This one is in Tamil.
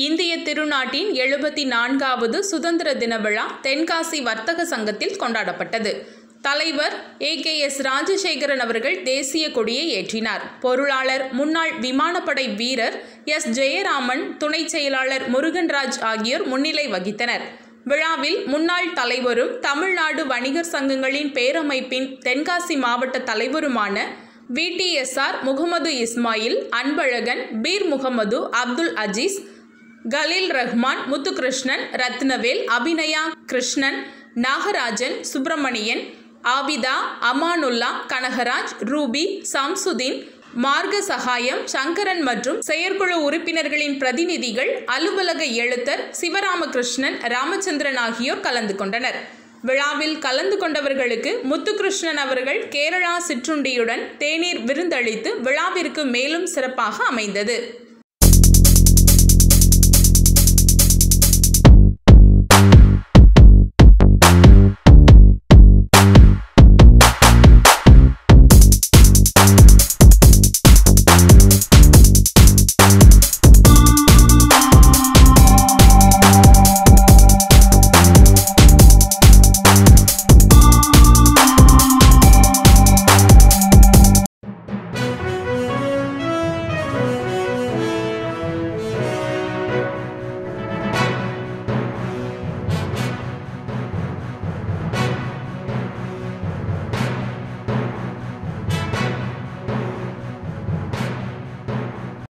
இந்திய திருநாட்டின் எழுபத்தி நான்காவது சுதந்திர தின விழா தென்காசி வர்த்தக சங்கத்தில் கொண்டாடப்பட்டது தலைவர் ஏ கே எஸ் ராஜசேகரன் அவர்கள் தேசிய கொடியை ஏற்றினார் பொருளாளர் முன்னாள் விமானப்படை வீரர் எஸ் ஜெயராமன் துணை செயலாளர் முருகன்ராஜ் ஆகியோர் முன்னிலை வகித்தனர் விழாவில் முன்னாள் தலைவரும் தமிழ்நாடு வணிகர் சங்கங்களின் பேரமைப்பின் தென்காசி மாவட்ட தலைவருமான விடிஎஸ்ஆர் முகமது இஸ்மாயில் அன்பழகன் பீர் முகமது அப்துல் அஜீஸ் கலீல் ரஹ்மான் முத்துகிருஷ்ணன் ரத்னவேல் அபிநயா கிருஷ்ணன் நாகராஜன் சுப்பிரமணியன் ஆபிதா அமானுல்லா கனகராஜ் ரூபி சம்சுதீன் மார்க சகாயம் சங்கரன் மற்றும் செயற்குழு உறுப்பினர்களின் பிரதிநிதிகள் அலுவலக எழுத்தர் சிவராமகிருஷ்ணன் ராமச்சந்திரன் ஆகியோர் கலந்து கொண்டனர் விழாவில் கலந்து கொண்டவர்களுக்கு முத்துகிருஷ்ணன் அவர்கள் கேரளா சிற்றுண்டியுடன் தேநீர் விருந்தளித்து விழாவிற்கு மேலும் சிறப்பாக அமைந்தது